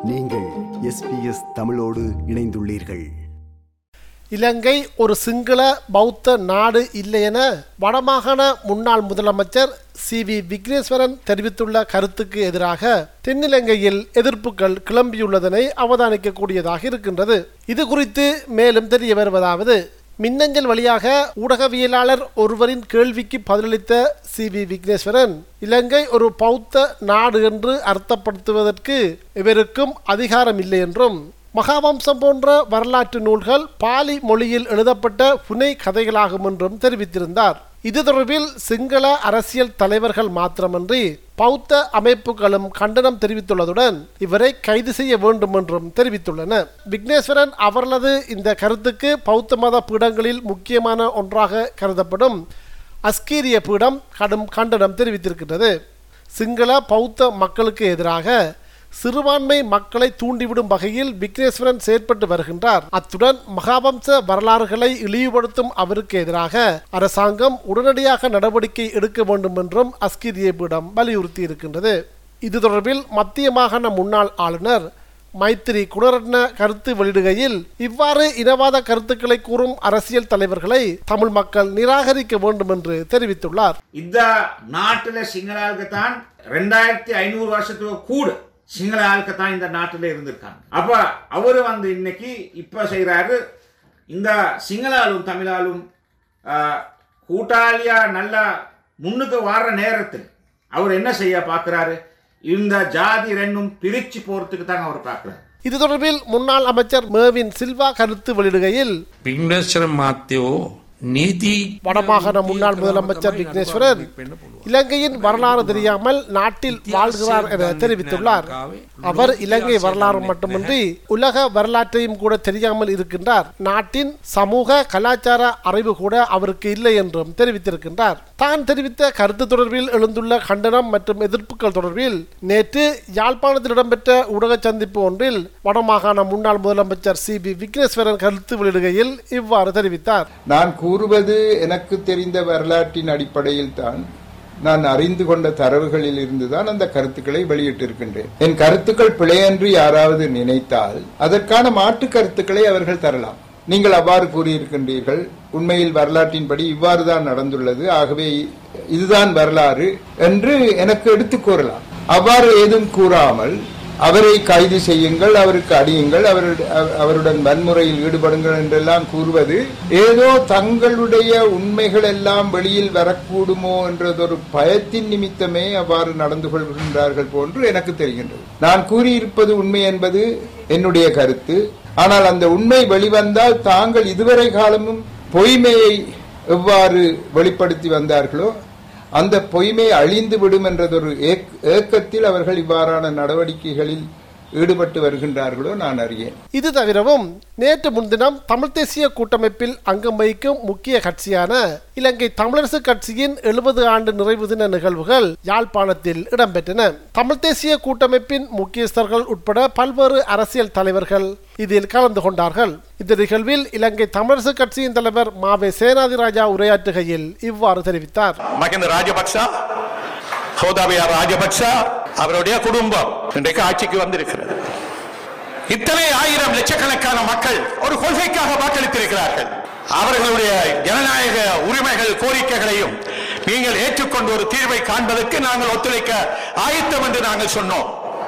நீங்கள் எஸ்பிஎஸ் தமிழோடு இணைந்துள்ளீர்கள் இலங்கை ஒரு சிங்கள பௌத்த நாடு இல்லை என வடமாகாண முன்னாள் முதலமைச்சர் சி வி விக்னேஸ்வரன் தெரிவித்துள்ள கருத்துக்கு எதிராக தென்னிலங்கையில் எதிர்ப்புகள் கிளம்பியுள்ளதனை அவதானிக்கக்கூடியதாக இருக்கின்றது இது குறித்து மேலும் தெரிய வருவதாவது மின்னஞ்சல் வழியாக ஊடகவியலாளர் ஒருவரின் கேள்விக்கு பதிலளித்த சி வி விக்னேஸ்வரன் இலங்கை ஒரு பௌத்த நாடு என்று அர்த்தப்படுத்துவதற்கு இவருக்கும் அதிகாரம் இல்லை என்றும் மகாவம்சம் போன்ற வரலாற்று நூல்கள் பாலி மொழியில் எழுதப்பட்ட புனை கதைகளாகும் என்றும் தெரிவித்திருந்தார் இது தொடர்பில் சிங்கள அரசியல் தலைவர்கள் மாத்திரமன்றி பௌத்த அமைப்புகளும் கண்டனம் தெரிவித்துள்ளதுடன் இவரை கைது செய்ய வேண்டும் என்றும் தெரிவித்துள்ளன விக்னேஸ்வரன் அவர்களது இந்த கருத்துக்கு பௌத்த மத பீடங்களில் முக்கியமான ஒன்றாக கருதப்படும் அஸ்கீரிய பீடம் கடும் கண்டனம் தெரிவித்திருக்கின்றது சிங்கள பௌத்த மக்களுக்கு எதிராக சிறுபான்மை மக்களை தூண்டிவிடும் வகையில் விக்னேஸ்வரன் செயற்பட்டு வருகின்றார் அத்துடன் மகாவம்ச வரலாறுகளை இழிவுபடுத்தும் அவருக்கு எதிராக அரசாங்கம் உடனடியாக நடவடிக்கை எடுக்க வேண்டும் என்றும் அஸ்கிரிய பீடம் வலியுறுத்தி இருக்கின்றது இது தொடர்பில் மத்திய மாகாண முன்னாள் ஆளுநர் மைத்திரி குணரட்ன கருத்து வெளியிடுகையில் இவ்வாறு இனவாத கருத்துக்களை கூறும் அரசியல் தலைவர்களை தமிழ் மக்கள் நிராகரிக்க வேண்டும் என்று தெரிவித்துள்ளார் இந்த நாட்டுல சிங்கள ஆளுக்கு தான் ரெண்டாயிரத்தி ஐநூறு வருஷத்துக்கு கூட சிங்கள ஆளுக்கு தான் இந்த நாட்டில் இருந்திருக்காங்க அப்ப அவரு வந்து இன்னைக்கு இப்ப செய்யறாரு இந்த சிங்களாலும் தமிழாலும் ஆஹ், கூட்டாளியா நல்லா முன்னுக்கு வர்ற நேரத்தில் அவர் என்ன செய்ய பார்க்கிறாரு இந்த ஜாதி ரெண்டும் பிரிச்சு போறதுக்கு தான் அவர் பார்க்கிறாரு இது தொடர்பில் முன்னாள் அமைச்சர் மேவின் சில்வா கருத்து வெளியிடுகையில் විග්නේශ්වර මාත්‍යයෝ නීති வடமாகாண முன்னாள் முதலமைச்சர் விக்னேஸ்வரன் இலங்கையின் வரலாறு தெரியாமல் நாட்டில் வாழ்கிறார் என தெரிவித்துள்ளார் அவர் இலங்கை வரலாறு மட்டுமின்றி உலக வரலாற்றையும் கூட தெரியாமல் இருக்கின்றார் நாட்டின் சமூக கலாச்சார அறிவு கூட அவருக்கு இல்லை என்றும் தெரிவித்திருக்கின்றார் தான் தெரிவித்த கருத்து தொடர்பில் எழுந்துள்ள கண்டனம் மற்றும் எதிர்ப்புகள் தொடர்பில் நேற்று யாழ்ப்பாணத்தில் இடம்பெற்ற ஊடக சந்திப்பு ஒன்றில் வடமாகாண முன்னாள் முதலமைச்சர் சி பி விக்னேஸ்வரன் கருத்து வெளியிடுகையில் இவ்வாறு தெரிவித்தார் நான் கூறுவது எனக்கு தெரிந்த வரலாற்றின் அடிப்படையில் தான் நான் அறிந்து கொண்ட தரவுகளில் இருந்துதான் அந்த கருத்துக்களை வெளியிட்டிருக்கின்றேன் என் கருத்துக்கள் பிழையென்று யாராவது நினைத்தால் அதற்கான மாற்று கருத்துக்களை அவர்கள் தரலாம் நீங்கள் அவ்வாறு கூறியிருக்கின்றீர்கள் உண்மையில் வரலாற்றின்படி இவ்வாறு தான் நடந்துள்ளது ஆகவே இதுதான் வரலாறு என்று எனக்கு எடுத்துக் கூறலாம் அவ்வாறு ஏதும் கூறாமல் அவரை கைது செய்யுங்கள் அவருக்கு அடியுங்கள் அவர் அவ- அவருடன் வன்முறையில் ஈடுபடுங்கள் என்றெல்லாம் கூறுவது ஏதோ தங்களுடைய உண்மைகள் எல்லாம் வெளியில் வரக்கூடுமோ என்றதொரு பயத்தின் நிமித்தமே அவ்வாறு நடந்து கொள்கின்றார்கள் போன்று எனக்கு தெரிகின்றது நான் கூறியிருப்பது உண்மை என்பது என்னுடைய கருத்து ஆனால் அந்த உண்மை வெளிவந்தால் தாங்கள் இதுவரை காலமும் பொய்மையை எவ்வாறு வெளிப்படுத்தி வந்தார்களோ அந்த பொய்மை அழிந்து விடும் என்றதொரு ஏக்- ஏக்கத்தில் அவர்கள் இவ்வாறான நடவடிக்கைகளில் ஈடுபட்டு வருகின்றார்களோ நான் அறியேன் இது தவிரவும் நேற்று முன்தினம் தமிழ் தேசிய கூட்டமைப்பில் அங்கம் வகிக்கும் முக்கிய கட்சியான இலங்கை தமிழரசு கட்சியின் எழுபது ஆண்டு நிறைவு தின நிகழ்வுகள் யாழ்ப்பாணத்தில் இடம்பெற்றன தமிழ் தேசிய கூட்டமைப்பின் முக்கியஸ்தர்கள் உட்பட பல்வேறு அரசியல் தலைவர்கள் இதில் கலந்து கொண்டார்கள் இந்த நிகழ்வில் இலங்கை தமிழரசு கட்சியின் தலைவர் மாவே சேனாதிராஜா உரையாற்றுகையில் இவ்வாறு தெரிவித்தார் மகிந்த ராஜபக்சா கோதாபயா ராஜபக்சா அவருடைய குடும்பம் இன்றைக்கு ஆட்சிக்கு வந்திருக்கிறது இத்தனை ஆயிரம் லட்சக்கணக்கான மக்கள் ஒரு கொள்கைக்காக வாக்களித்திருக்கிறார்கள் அவர்களுடைய ஜனநாயக உரிமைகள் கோரிக்கைகளையும் நீங்கள் ஏற்றுக்கொண்டு ஒரு தீர்வை காண்பதற்கு நாங்கள் ஒத்துழைக்க ஆயத்தம் என்று நாங்கள் சொன்னோம்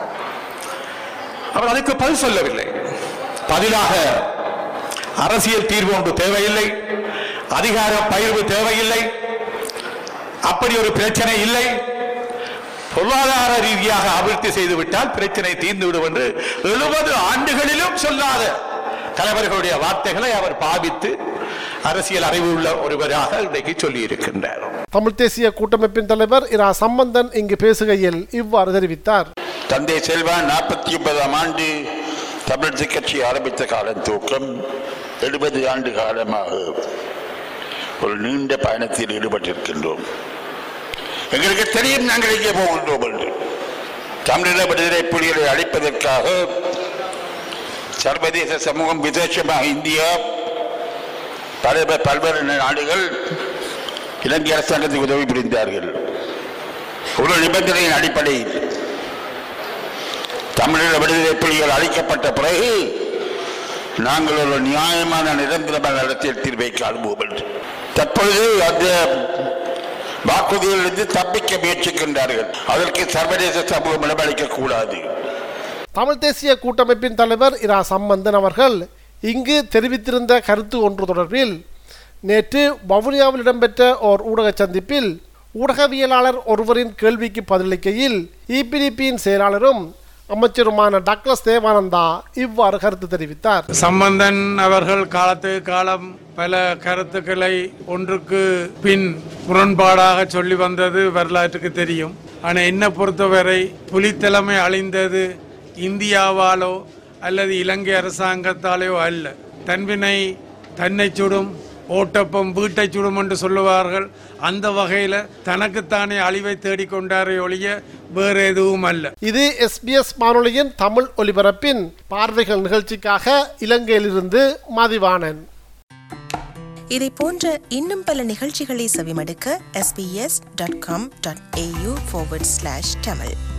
அவர் அதுக்கு பதில் சொல்லவில்லை பதிலாக அரசியல் தீர்வு ஒன்று தேவையில்லை அதிகார பகிர்வு தேவையில்லை அப்படி ஒரு பிரச்சனை இல்லை பொருளாதார ரீதியாக அபிவிருத்தி செய்து விட்டால் பிரச்சனை தீர்ந்து விடும் என்று எழுபது ஆண்டுகளிலும் சொல்லாத தலைவர்களுடைய வார்த்தைகளை அவர் பாவித்து அரசியல் அறிவு உள்ள ஒருவராக இன்றைக்கு சொல்லி இருக்கின்றார் தமிழ் தேசிய கூட்டமைப்பின் தலைவர் இரா சம்பந்தன் இங்கு பேசுகையில் இவ்வாறு தெரிவித்தார் தந்தை செல்வா நாற்பத்தி ஒன்பதாம் ஆண்டு தமிழரசு கட்சி ஆரம்பித்த காலம் தூக்கம் எழுபது ஆண்டு காலமாக ஒரு நீண்ட பயணத்தில் ஈடுபட்டிருக்கின்றோம் எங்களுக்கு தெரியும் நாங்கள் எங்கே போகின்றோம் என்று தமிழக விடுதலை புலிகளை அழிப்பதற்காக சர்வதேச சமூகம் விசேஷமாக இந்தியா பல பல்வேறு நாடுகள் இலங்கை அரசாங்கத்துக்கு உதவி புரிந்தார்கள் ஒரு நிபந்தனையின் அடிப்படையில் தமிழீழ விடுதலை புலிகள் அழிக்கப்பட்ட பிறகு நாங்கள் ஒரு நியாயமான நிரந்தரமான அரசியல் தீர்வை காண்போம் என்று தற்பொழுது அந்த வாக்குறுதியிலிருந்து தப்பிக்க முயற்சிக்கின்றார்கள் அதற்கு சர்வதேச சமூகம் இடமளிக்க கூடாது தமிழ் தேசிய கூட்டமைப்பின் தலைவர் இரா சம்பந்தன் அவர்கள் இங்கு தெரிவித்திருந்த கருத்து ஒன்று தொடர்பில் நேற்று வவுனியாவில் இடம்பெற்ற ஓர் ஊடக சந்திப்பில் ஊடகவியலாளர் ஒருவரின் கேள்விக்கு பதிலளிக்கையில் இபிடிபியின் செயலாளரும் அமைச்சருமான டக்ளஸ் தேவானந்தா இவ்வாறு கருத்து தெரிவித்தார் சம்பந்தன் அவர்கள் காலத்துக்கு காலம் பல கருத்துக்களை ஒன்றுக்கு பின் முரண்பாடாக சொல்லி வந்தது வரலாற்றுக்கு தெரியும் ஆனால் என்னை பொறுத்தவரை புலித்தலைமை அழிந்தது இந்தியாவாலோ அல்லது இலங்கை அரசாங்கத்தாலேயோ அல்ல தன்வினை தன்னை சுடும் ஓட்டப்பம் வீட்டை சுடும் என்று சொல்லுவார்கள் அந்த வகையில் தனக்குத்தானே அழிவை தேடிக்கொண்டாரே ஒழிய வேறு எதுவும் அல்ல இது எஸ்பிஎஸ் வானொலியின் தமிழ் ஒலிபரப்பின் பார்வைகள் நிகழ்ச்சிக்காக இலங்கையிலிருந்து மதிவாணன் இதை போன்ற இன்னும் பல நிகழ்ச்சிகளை செவிமடுக்க sbs.com.au forward slash tamil